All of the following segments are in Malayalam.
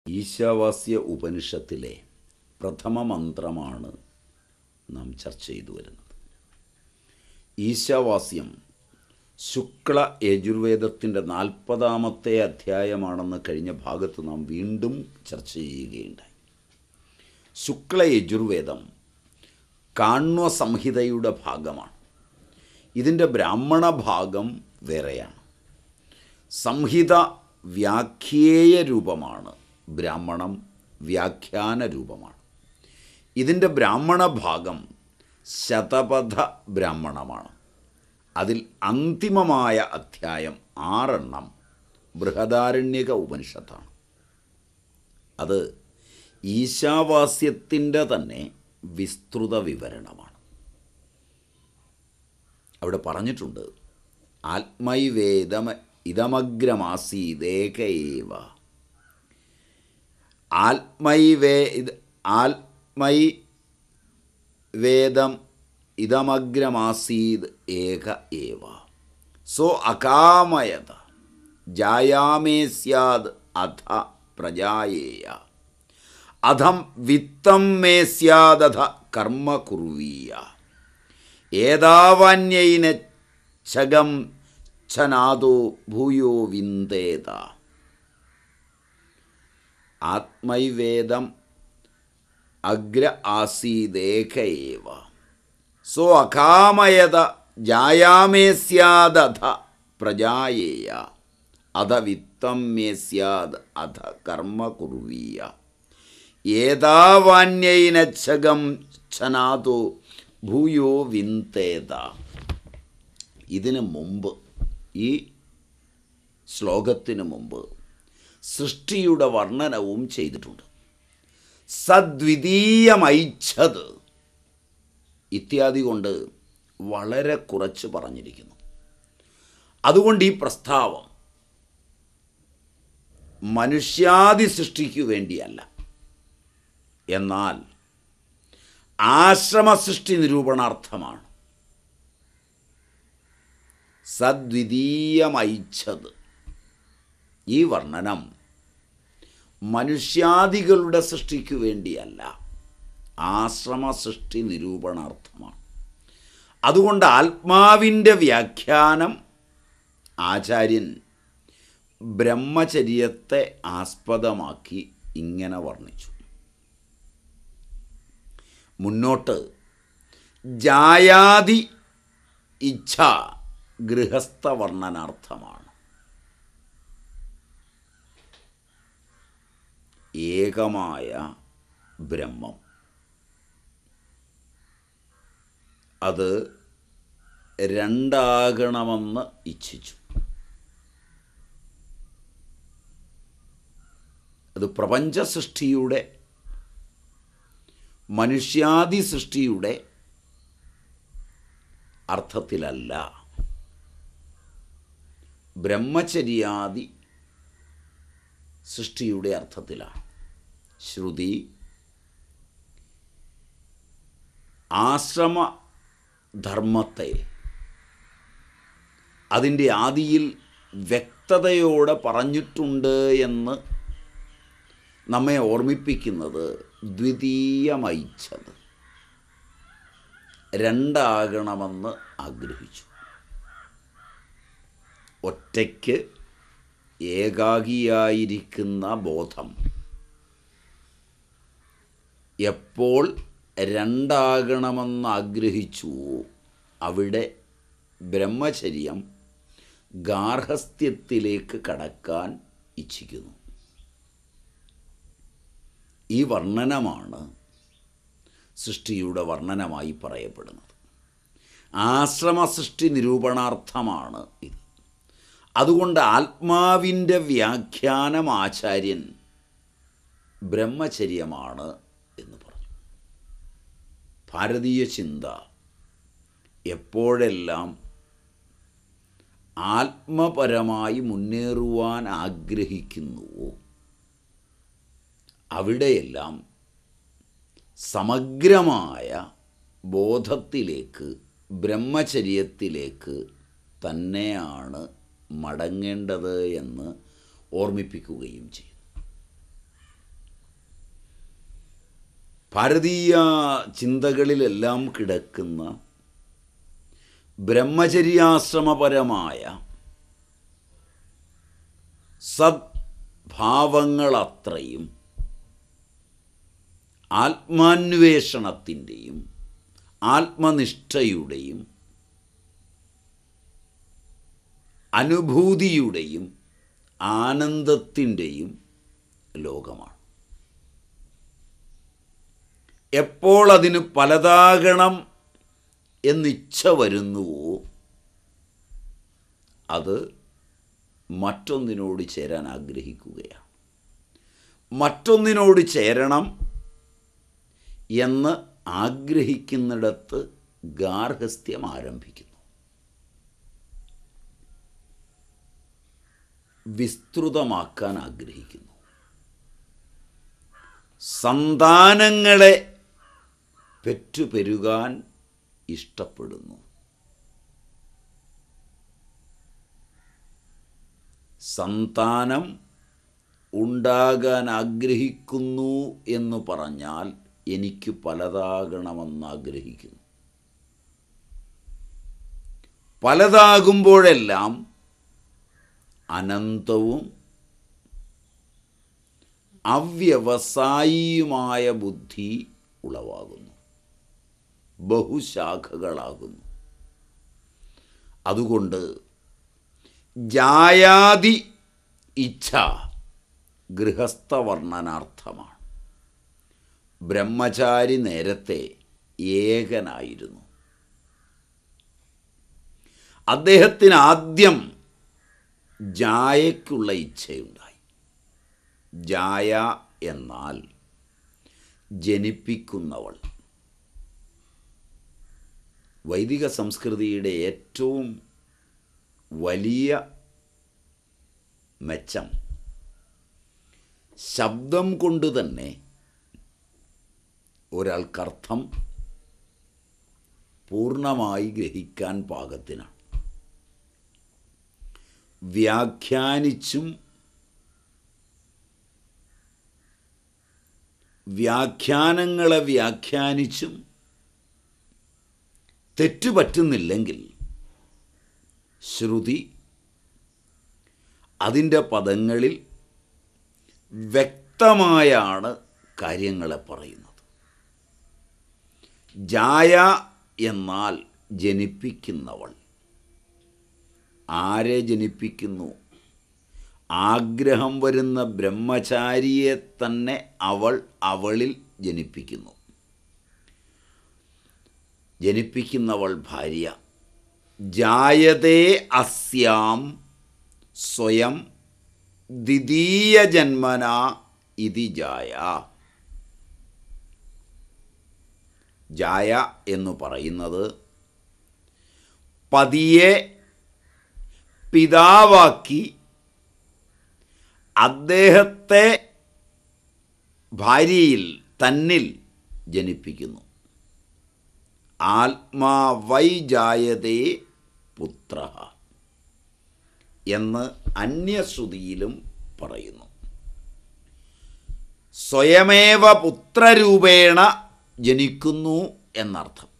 ഈശാവാസ്യ ഉപനിഷത്തിലെ പ്രഥമ മന്ത്രമാണ് നാം ചർച്ച ചെയ്തു വരുന്നത് ഈശാവാസ്യം ശുക്ല യജുർവേദത്തിൻ്റെ നാൽപ്പതാമത്തെ അധ്യായമാണെന്ന് കഴിഞ്ഞ ഭാഗത്ത് നാം വീണ്ടും ചർച്ച ചെയ്യുകയുണ്ടായി ശുക്ല യജുർവേദം കാണ്വ സംഹിതയുടെ ഭാഗമാണ് ഇതിൻ്റെ ബ്രാഹ്മണ ഭാഗം വേറെയാണ് സംഹിത വ്യാഖ്യേയ രൂപമാണ് ബ്രാഹ്മണം വ്യാഖ്യാന രൂപമാണ് ഇതിൻ്റെ ബ്രാഹ്മണ ഭാഗം ശതപഥ ബ്രാഹ്മണമാണ് അതിൽ അന്തിമമായ അധ്യായം ആറെണ്ണം ബൃഹദാരണ്യക ഉപനിഷത്താണ് അത് ഈശാവാസ്യത്തിൻ്റെ തന്നെ വിസ്തൃത വിവരണമാണ് അവിടെ പറഞ്ഞിട്ടുണ്ട് ആത്മൈവേദമ ഇതമഗ്രമാസീതേകയേവ ആത്മൈവേ ഇത് ആത്മൈ വേദം ഇതമഗ്രമാസീത് ഏക ഏവ സോ അകാമയത ജായാമേ സ്യാദ് അധ പ്രജായേയ അധം വിത്തം മേ സ്യാദധ കർമ്മ കുർവീയ ഏതാവാന്യൈന ഛഗം ഛനാദോ ഭൂയോ വിന്ദേത ആത്മൈവേദം അഗ്ര ആസീദേകയേവ സോ അകാമയത ജായാമേ സ്യാദധ പ്രജായേയ അധ വിത്തം മേ സ്യാദ് അധ കർമ്മ കുർവീയ ഏതാവാന്യൈനച്ഛകം ഛനാതോ ഭൂയോ വിന്തേത ഇതിന് മുമ്പ് ഈ ശ്ലോകത്തിന് മുമ്പ് സൃഷ്ടിയുടെ വർണ്ണനവും ചെയ്തിട്ടുണ്ട് സദ്വിതീയമൈച്ഛത് ഇത്യാദി കൊണ്ട് വളരെ കുറച്ച് പറഞ്ഞിരിക്കുന്നു അതുകൊണ്ട് ഈ പ്രസ്താവം മനുഷ്യാദി സൃഷ്ടിക്കു വേണ്ടിയല്ല എന്നാൽ ആശ്രമ സൃഷ്ടി നിരൂപണാർത്ഥമാണ് സദ്വിതീയമൈച്ഛത് ഈ വർണ്ണനം മനുഷ്യാദികളുടെ സൃഷ്ടിക്കു വേണ്ടിയല്ല ആശ്രമ സൃഷ്ടി നിരൂപണാർത്ഥമാണ് അതുകൊണ്ട് ആത്മാവിൻ്റെ വ്യാഖ്യാനം ആചാര്യൻ ബ്രഹ്മചര്യത്തെ ആസ്പദമാക്കി ഇങ്ങനെ വർണ്ണിച്ചു മുന്നോട്ട് ജായാതി ഇച്ഛ ഗൃഹസ്ഥ വർണ്ണനാർത്ഥമാണ് ഏകമായ ബ്രഹ്മം അത് രണ്ടാകണമെന്ന് ഇച്ഛിച്ചു അത് പ്രപഞ്ച സൃഷ്ടിയുടെ മനുഷ്യാദി സൃഷ്ടിയുടെ അർത്ഥത്തിലല്ല ബ്രഹ്മചര്യാദി സൃഷ്ടിയുടെ അർത്ഥത്തിലാണ് ശ്രുതി ആശ്രമധർമ്മത്തെ അതിൻ്റെ ആദിയിൽ വ്യക്തതയോടെ പറഞ്ഞിട്ടുണ്ട് എന്ന് നമ്മെ ഓർമ്മിപ്പിക്കുന്നത് ദ്വിതീയമൈച്ഛത് രണ്ടാകണമെന്ന് ആഗ്രഹിച്ചു ഒറ്റയ്ക്ക് ഏകാഗിയായിരിക്കുന്ന ബോധം എപ്പോൾ രണ്ടാകണമെന്ന് ആഗ്രഹിച്ചു അവിടെ ബ്രഹ്മചര്യം ഗാർഹസ്ഥ്യത്തിലേക്ക് കടക്കാൻ ഇച്ഛിക്കുന്നു ഈ വർണ്ണനമാണ് സൃഷ്ടിയുടെ വർണ്ണനമായി പറയപ്പെടുന്നത് ആശ്രമ സൃഷ്ടി നിരൂപണാർത്ഥമാണ് ഇത് അതുകൊണ്ട് ആത്മാവിൻ്റെ വ്യാഖ്യാനം ആചാര്യൻ ബ്രഹ്മചര്യമാണ് എന്ന് പറഞ്ഞു ഭാരതീയ ചിന്ത എപ്പോഴെല്ലാം ആത്മപരമായി മുന്നേറുവാൻ ആഗ്രഹിക്കുന്നുവോ അവിടെയെല്ലാം സമഗ്രമായ ബോധത്തിലേക്ക് ബ്രഹ്മചര്യത്തിലേക്ക് തന്നെയാണ് മടങ്ങേണ്ടത് എന്ന് ഓർമ്മിപ്പിക്കുകയും ചെയ്യും ഭാരതീയ ചിന്തകളിലെല്ലാം കിടക്കുന്ന ബ്രഹ്മചര്യാശ്രമപരമായ സദ്ഭാവങ്ങളത്രയും ആത്മാന്വേഷണത്തിൻ്റെയും ആത്മനിഷ്ഠയുടെയും അനുഭൂതിയുടെയും ആനന്ദത്തിൻ്റെയും ലോകമാണ് എപ്പോൾ അതിന് പലതാകണം എന്നിച്ഛ വരുന്നുവോ അത് മറ്റൊന്നിനോട് ചേരാൻ ആഗ്രഹിക്കുകയാണ് മറ്റൊന്നിനോട് ചേരണം എന്ന് ആഗ്രഹിക്കുന്നിടത്ത് ഗാർഹസ്ഥ്യം ആരംഭിക്കുന്നു വിസ്തൃതമാക്കാൻ ആഗ്രഹിക്കുന്നു സന്താനങ്ങളെ പെറ്റുപെരുകാൻ ഇഷ്ടപ്പെടുന്നു സന്താനം ഉണ്ടാകാൻ ആഗ്രഹിക്കുന്നു എന്ന് പറഞ്ഞാൽ എനിക്ക് പലതാകണമെന്ന് ആഗ്രഹിക്കുന്നു പലതാകുമ്പോഴെല്ലാം അനന്തവും അവ്യവസായിയുമായ ബുദ്ധി ഉളവാകുന്നു ബഹുശാഖകളാകുന്നു അതുകൊണ്ട് ജായാതി ഇച്ഛ ഗൃഹസ്ഥവർണ്ണനാർത്ഥമാണ് ബ്രഹ്മചാരി നേരത്തെ ഏകനായിരുന്നു അദ്ദേഹത്തിന് ആദ്യം ജായയ്ക്കുള്ള ഇച്ഛയുണ്ടായി ജായ എന്നാൽ ജനിപ്പിക്കുന്നവൾ വൈദിക സംസ്കൃതിയുടെ ഏറ്റവും വലിയ മെച്ചം ശബ്ദം കൊണ്ട് തന്നെ ഒരാൾക്കർത്ഥം പൂർണ്ണമായി ഗ്രഹിക്കാൻ പാകത്തിനാണ് വ്യാഖ്യാനിച്ചും വ്യാഖ്യാനങ്ങളെ വ്യാഖ്യാനിച്ചും തെറ്റുപറ്റുന്നില്ലെങ്കിൽ ശ്രുതി അതിൻ്റെ പദങ്ങളിൽ വ്യക്തമായാണ് കാര്യങ്ങളെ പറയുന്നത് ജായ എന്നാൽ ജനിപ്പിക്കുന്നവൾ ആരെ ജനിപ്പിക്കുന്നു ആഗ്രഹം വരുന്ന ബ്രഹ്മചാരിയെ തന്നെ അവൾ അവളിൽ ജനിപ്പിക്കുന്നു ജനിപ്പിക്കുന്നവൾ ഭാര്യ ജായതേ അസ്യാം സ്വയം ദ്വിതീയ ജന്മന ഇതി ജായ ജായ എന്ന് പറയുന്നത് പതിയെ പിതാവാക്കി അദ്ദേഹത്തെ ഭാര്യയിൽ തന്നിൽ ജനിപ്പിക്കുന്നു ആത്മാ വൈ ജായതേ പുത്ര എന്ന് അന്യശ്രുതിയിലും പറയുന്നു സ്വയമേവ പുത്രരൂപേണ ജനിക്കുന്നു എന്നർത്ഥം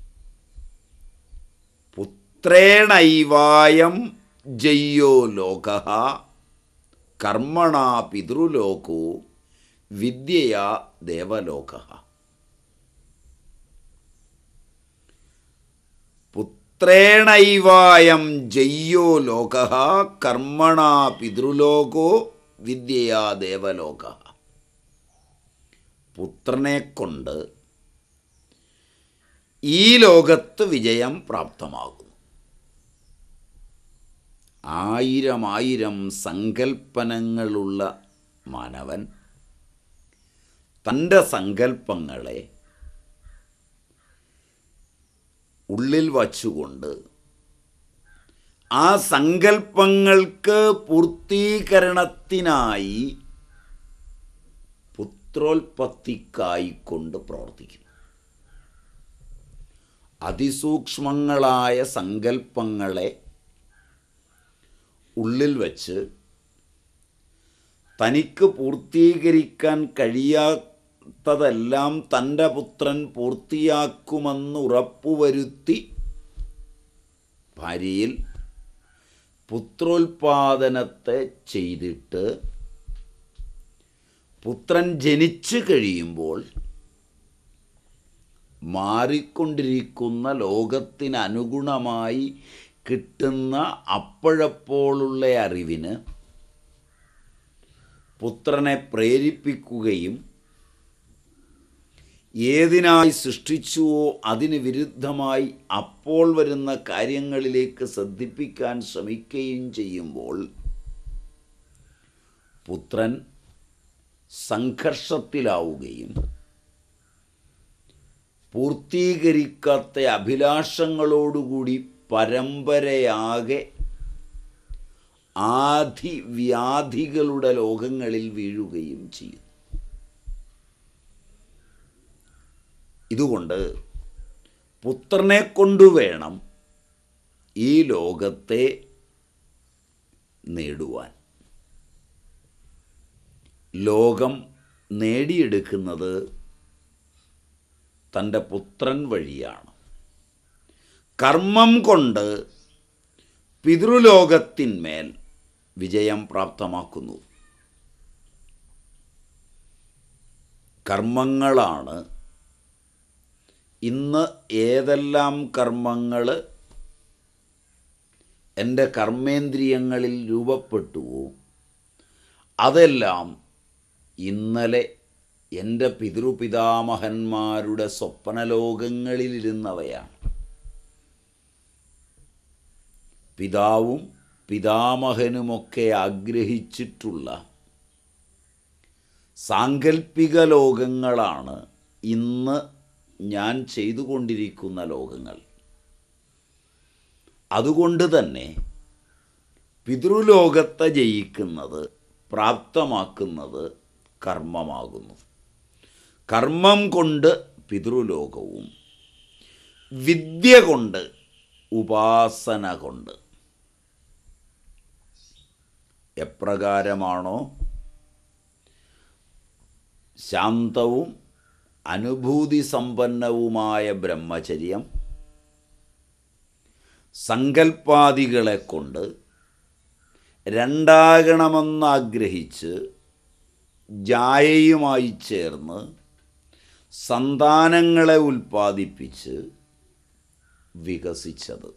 പുത്രേണൈവായം ജയ്യോ ലോക കർമ്മണ പിതൃലോകോ വിദ്യയാ ദേവലോക പുത്രേണൈവായം ജയ്യോ ലോക കർമ്മണ പിതൃലോകോ വിദ്യയാ ദേവലോക പുത്രനെ കൊണ്ട് ഈ ലോകത്ത് വിജയം പ്രാപ്തമാകുന്നു ആയിരം ആയിരം സങ്കൽപ്പനങ്ങളുള്ള മാനവൻ തൻ്റെ സങ്കല്പങ്ങളെ ഉള്ളിൽ വച്ചുകൊണ്ട് ആ സങ്കല്പങ്ങൾക്ക് പൂർത്തീകരണത്തിനായി പുത്രോൽപത്തിക്കായിക്കൊണ്ട് പ്രവർത്തിക്കുന്നു അതിസൂക്ഷ്മങ്ങളായ സങ്കല്പങ്ങളെ ഉള്ളിൽ വച്ച് തനിക്ക് പൂർത്തീകരിക്കാൻ കഴിയാത്ത എടുത്തതെല്ലാം തൻ്റെ പുത്രൻ പൂർത്തിയാക്കുമെന്ന് ഉറപ്പുവരുത്തി ഭാര്യയിൽ പുത്രോൽപാദനത്തെ ചെയ്തിട്ട് പുത്രൻ ജനിച്ചു കഴിയുമ്പോൾ മാറിക്കൊണ്ടിരിക്കുന്ന ലോകത്തിനനുഗുണമായി കിട്ടുന്ന അപ്പോഴപ്പോഴുള്ള അറിവിന് പുത്രനെ പ്രേരിപ്പിക്കുകയും ഏതിനായി സൃഷ്ടിച്ചുവോ അതിന് വിരുദ്ധമായി അപ്പോൾ വരുന്ന കാര്യങ്ങളിലേക്ക് ശ്രദ്ധിപ്പിക്കാൻ ശ്രമിക്കുകയും ചെയ്യുമ്പോൾ പുത്രൻ സംഘർഷത്തിലാവുകയും പൂർത്തീകരിക്കാത്ത അഭിലാഷങ്ങളോടുകൂടി പരമ്പരയാകെ ആധിവ്യാധികളുടെ ലോകങ്ങളിൽ വീഴുകയും ചെയ്യും ഇതുകൊണ്ട് പുത്രനെ കൊണ്ടുവേണം ഈ ലോകത്തെ നേടുവാൻ ലോകം നേടിയെടുക്കുന്നത് തൻ്റെ പുത്രൻ വഴിയാണ് കർമ്മം കൊണ്ട് പിതൃലോകത്തിന്മേൽ വിജയം പ്രാപ്തമാക്കുന്നു കർമ്മങ്ങളാണ് ഇന്ന് ഏതെല്ലാം കർമ്മങ്ങൾ എൻ്റെ കർമ്മേന്ദ്രിയങ്ങളിൽ രൂപപ്പെട്ടുവോ അതെല്ലാം ഇന്നലെ എൻ്റെ പിതൃപിതാമഹന്മാരുടെ സ്വപ്നലോകങ്ങളിലിരുന്നവയാണ് പിതാവും പിതാമഹനുമൊക്കെ ആഗ്രഹിച്ചിട്ടുള്ള സാങ്കല്പിക ലോകങ്ങളാണ് ഇന്ന് ഞാൻ ചെയ്തുകൊണ്ടിരിക്കുന്ന ലോകങ്ങൾ അതുകൊണ്ട് തന്നെ പിതൃലോകത്തെ ജയിക്കുന്നത് പ്രാപ്തമാക്കുന്നത് കർമ്മമാകുന്നു കർമ്മം കൊണ്ട് പിതൃലോകവും വിദ്യ കൊണ്ട് ഉപാസന കൊണ്ട് എപ്രകാരമാണോ ശാന്തവും അനുഭൂതി സമ്പന്നവുമായ ബ്രഹ്മചര്യം സങ്കൽപ്പാദികളെ കൊണ്ട് രണ്ടാകണമെന്നാഗ്രഹിച്ച് ജായയുമായി ചേർന്ന് സന്താനങ്ങളെ ഉൽപ്പാദിപ്പിച്ച് വികസിച്ചത്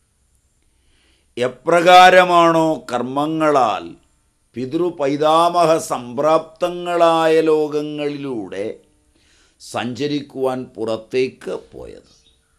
എപ്രകാരമാണോ കർമ്മങ്ങളാൽ പിതൃപൈതാമഹ സംപ്രാപ്തങ്ങളായ ലോകങ്ങളിലൂടെ സഞ്ചരിക്കുവാൻ പുറത്തേക്ക് പോയത്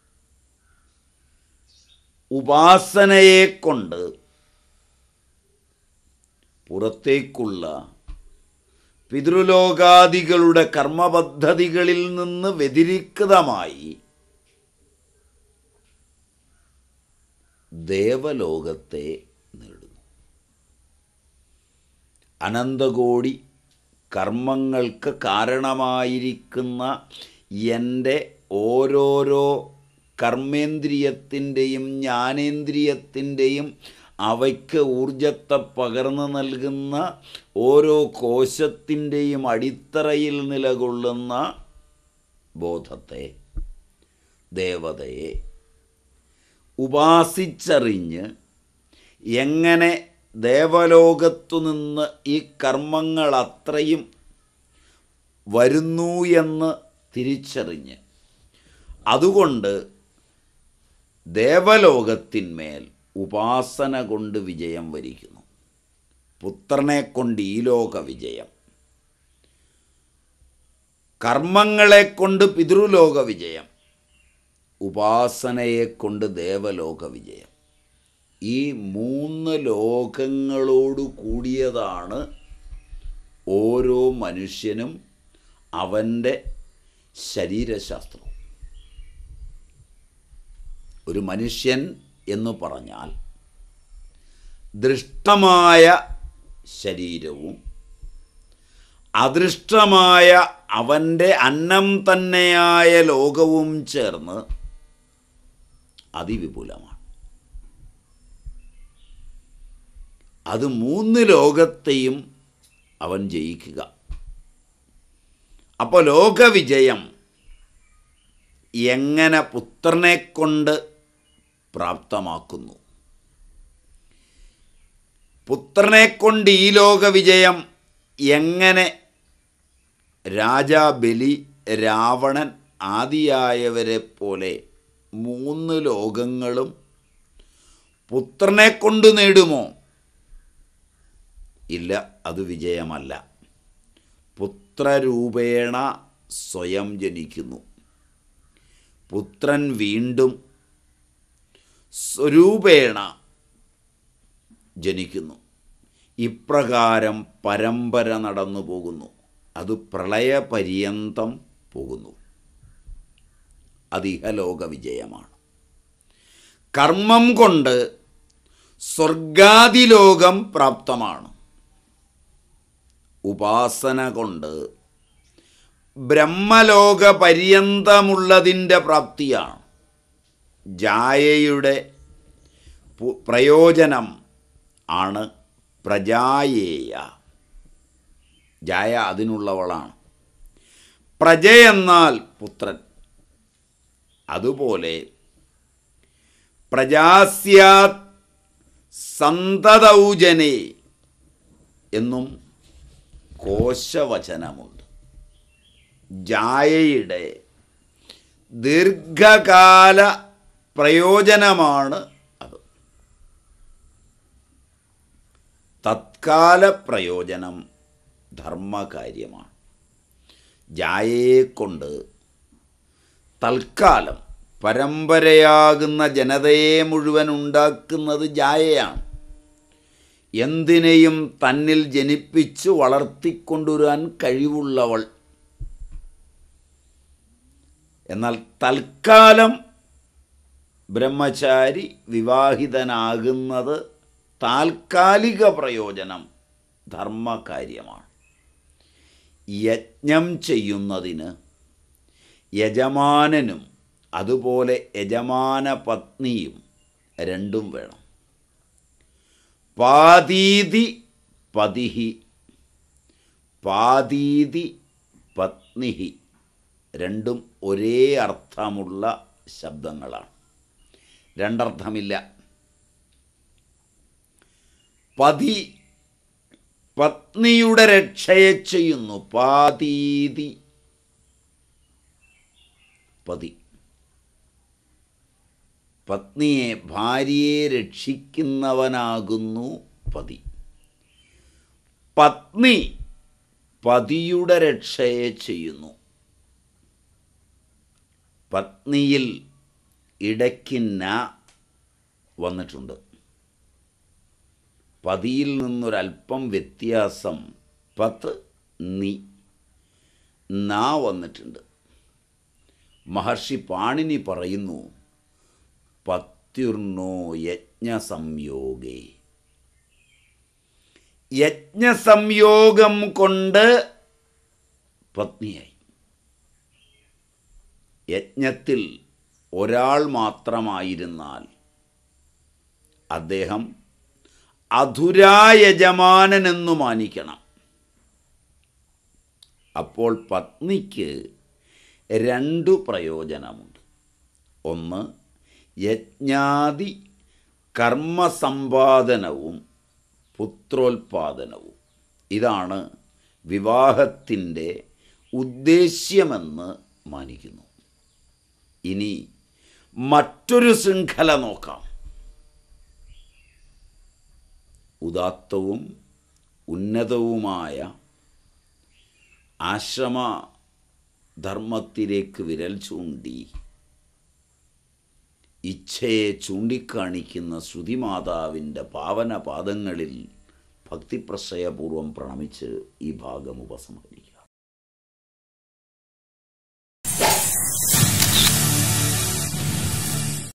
ഉപാസനയെ കൊണ്ട് പുറത്തേക്കുള്ള പിതൃലോകാദികളുടെ കർമ്മപദ്ധതികളിൽ നിന്ന് വ്യതിരിക്തമായി ദേവലോകത്തെ നേടുന്നു അനന്തകോടി കർമ്മങ്ങൾക്ക് കാരണമായിരിക്കുന്ന എൻ്റെ ഓരോരോ കർമ്മേന്ദ്രിയത്തിൻ്റെയും ജ്ഞാനേന്ദ്രിയത്തിൻ്റെയും അവയ്ക്ക് ഊർജത്തെ പകർന്നു നൽകുന്ന ഓരോ കോശത്തിൻ്റെയും അടിത്തറയിൽ നിലകൊള്ളുന്ന ബോധത്തെ ദേവതയെ ഉപാസിച്ചറിഞ്ഞ് എങ്ങനെ ദേവലോകത്തു നിന്ന് ഈ കർമ്മങ്ങൾ അത്രയും വരുന്നു എന്ന് തിരിച്ചറിഞ്ഞ് അതുകൊണ്ട് ദേവലോകത്തിന്മേൽ ഉപാസന കൊണ്ട് വിജയം വരിക്കുന്നു പുത്രനെ കൊണ്ട് ഈ ലോക വിജയം കർമ്മങ്ങളെ കൊണ്ട് പിതൃലോക വിജയം ഉപാസനയെ കൊണ്ട് ദേവലോക വിജയം ഈ മൂന്ന് ലോകങ്ങളോട് കൂടിയതാണ് ഓരോ മനുഷ്യനും അവൻ്റെ ശരീരശാസ്ത്രവും ഒരു മനുഷ്യൻ എന്ന് പറഞ്ഞാൽ ദൃഷ്ടമായ ശരീരവും അദൃഷ്ടമായ അവൻ്റെ അന്നം തന്നെയായ ലോകവും ചേർന്ന് അതിവിപുലമാണ് അത് മൂന്ന് ലോകത്തെയും അവൻ ജയിക്കുക അപ്പോൾ ലോകവിജയം എങ്ങനെ പുത്രനെ കൊണ്ട് പ്രാപ്തമാക്കുന്നു പുത്രനെ കൊണ്ട് ഈ ലോകവിജയം എങ്ങനെ രാജാബലി രാവണൻ ആദിയായവരെ പോലെ മൂന്ന് ലോകങ്ങളും പുത്രനെ കൊണ്ട് നേടുമോ ഇല്ല അത് വിജയമല്ല പുത്രരൂപേണ സ്വയം ജനിക്കുന്നു പുത്രൻ വീണ്ടും സ്വരൂപേണ ജനിക്കുന്നു ഇപ്രകാരം പരമ്പര നടന്നു പോകുന്നു അത് പ്രളയപര്യന്തം പോകുന്നു അത് ഇഹലോക വിജയമാണ് കർമ്മം കൊണ്ട് സ്വർഗാദിലോകം പ്രാപ്തമാണ് ഉപാസന കൊണ്ട് ബ്രഹ്മലോക പര്യന്തമുള്ളതിൻ്റെ പ്രാപ്തിയാണ് ജായയുടെ പു- പ്രയോജനം ആണ് പ്രജായേയ ജായ അതിനുള്ളവളാണ് പ്രജയെന്നാൽ പുത്രൻ അതുപോലെ പ്രജാസ്യാത് സന്തതൗജനെ എന്നും കോശവചനമുണ്ട് ജായയുടെ ദീർഘകാല പ്രയോജനമാണ് അത് തത്കാല പ്രയോജനം ധർമ്മകാര്യമാണ് ജായയെ കൊണ്ട് തൽക്കാലം പരമ്പരയാകുന്ന ജനതയെ മുഴുവൻ ഉണ്ടാക്കുന്നത് ജായയാണ് എന്തിനേയും തന്നിൽ ജനിപ്പിച്ചു വളർത്തിക്കൊണ്ടുവരാൻ കഴിവുള്ളവൾ എന്നാൽ തൽക്കാലം ബ്രഹ്മചാരി വിവാഹിതനാകുന്നത് താൽക്കാലിക പ്രയോജനം ധർമ്മകാര്യമാണ് യജ്ഞം ചെയ്യുന്നതിന് യജമാനനും അതുപോലെ യജമാന പത്നിയും രണ്ടും വേണം പാതീതി പതിഹി പാതീതി പത്നിഹി രണ്ടും ഒരേ അർത്ഥമുള്ള ശബ്ദങ്ങളാണ് രണ്ടർത്ഥമില്ല പതി പത്നിയുടെ രക്ഷയെ ചെയ്യുന്നു പാതീതി പതി പത്നിയെ ഭാര്യയെ രക്ഷിക്കുന്നവനാകുന്നു പതി പത്നി പതിയുടെ രക്ഷയെ ചെയ്യുന്നു പത്നിയിൽ ഇടയ്ക്ക് ന വന്നിട്ടുണ്ട് പതിയിൽ നിന്നൊരല്പം വ്യത്യാസം പത്ത് നി നാ വന്നിട്ടുണ്ട് മഹർഷി പാണിനി പറയുന്നു പത്യുർണോ യജ്ഞസംയോഗേ യജ്ഞസംയോഗം കൊണ്ട് പത്നിയായി യജ്ഞത്തിൽ ഒരാൾ മാത്രമായിരുന്നാൽ അദ്ദേഹം അധുരായജമാനനെന്നു മാനിക്കണം അപ്പോൾ പത്നിക്ക് രണ്ടു പ്രയോജനമുണ്ട് ഒന്ന് യജ്ഞാദി കർമ്മസമ്പാദനവും പുത്രോൽപാദനവും ഇതാണ് വിവാഹത്തിൻ്റെ ഉദ്ദേശ്യമെന്ന് മാനിക്കുന്നു ഇനി മറ്റൊരു ശൃംഖല നോക്കാം ഉദാത്തവും ഉന്നതവുമായ ആശ്രമ ധർമ്മത്തിലേക്ക് വിരൽ ചൂണ്ടി ഇച്ഛയെ ചൂണ്ടിക്കാണിക്കുന്ന ശ്രുതിമാതാവിൻ്റെ പാവന പാദങ്ങളിൽ ഭക്തിപ്രശയപൂർവം പ്രണമിച്ച് ഈ ഭാഗം ഉപസംഹരിക്കും